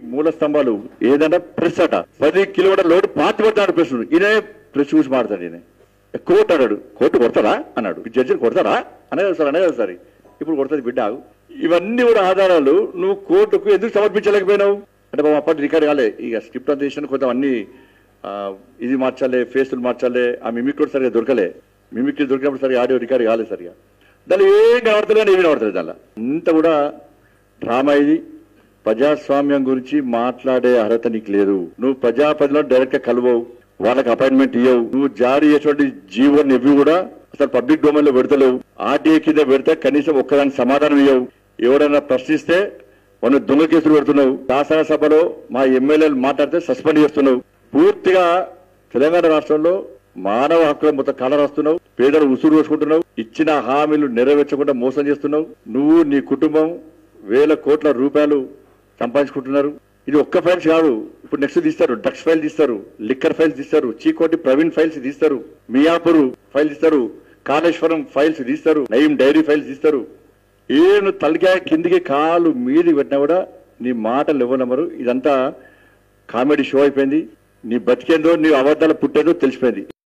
మూల స్తంభాలు ఏదన్నా ప్రెస్ అట పది కిలోమీటర్ లోడ్ పాతి పడతాడు ప్రెస్ ఈయనే ప్రెస్ చూసి మాడతాడు ఈయన కోర్టు అన్నాడు కోర్టు కొడతారా అన్నాడు జడ్జిని కొడతారా అనేది సార్ అనేది సార్ ఇప్పుడు కొడుతుంది బిడ్డ ఆగు. ఇవన్నీ కూడా ఆధారాలు నువ్వు కోర్టుకు ఎందుకు సమర్పించలేకపోయినావు అంటే బాబు అప్పటి రికార్డ్ కాలే ఇక స్క్రిప్ట్ అంతా చేసిన కొంత అన్ని ఆ, ఇది మార్చాలి ఫేసులు మార్చాలి ఆ మిమిక్ కూడా సరిగా దొరకలే మిమిక్రీ దొరికినప్పుడు సరిగా ఆడియో రికార్డ్ కాలేదు సరిగా దానిలో ఏం కనబడతలేదు ఏమి కనబడతలేదు దానిలో ఇంత కూడా డ్రామా ఇది ప్రజాస్వామ్యం గురించి మాట్లాడే అర్హత నీకు లేదు నువ్వు ప్రజాపతిలో డైరెక్ట్ గా కలవవు వాళ్ళకి అపాయింట్మెంట్ ఇవ్వవు నువ్వు జారీ చేసేటువంటి జీవోని ఇవి కూడా అసలు పబ్లిక్ డొమైన్ లో పెడతలేవు ఆర్టీఏ కింద పెడితే కనీసం ఒక్కదానికి సమాధానం ఇవ్వవు ఎవరైనా ప్రశ్నిస్తే వాళ్ళు దొంగ కేసులు పెడుతున్నావు శాసనసభలో మా ఎమ్మెల్యేలు మాట్లాడితే సస్పెండ్ చేస్తున్నావు పూర్తిగా తెలంగాణ రాష్ట్రంలో మానవ హక్కుల మొత్తం కళ రాస్తున్నావు పేదలు ఉసురు వేసుకుంటున్నావు ఇచ్చిన హామీలు నెరవేర్చకుండా మోసం చేస్తున్నావు నువ్వు నీ కుటుంబం వేల కోట్ల రూపాయలు సంపాదించుకుంటున్నారు ఇది ఒక్క ఫైల్స్ కాదు ఇప్పుడు నెక్స్ట్ తీస్తారు డ్రగ్స్ ఫైల్ తీస్తారు లిక్కర్ ఫైల్స్ తీస్తారు చీకోటి ప్రవీణ్ ఫైల్స్ తీస్తారు మియాపూర్ ఫైల్ తీస్తారు కాళేశ్వరం ఫైల్స్ తీస్తారు నయీం డైరీ ఫైల్స్ తీస్తారు ఏను తలకాయ కిందికి కాలు మీదికి పెట్టినా కూడా నీ మాటలు ఇవ్వనమ్మరు ఇదంతా కామెడీ షో అయిపోయింది నీ బతికేందో నీ అబద్ధాలు పుట్టేదో తెలిసిపోయింది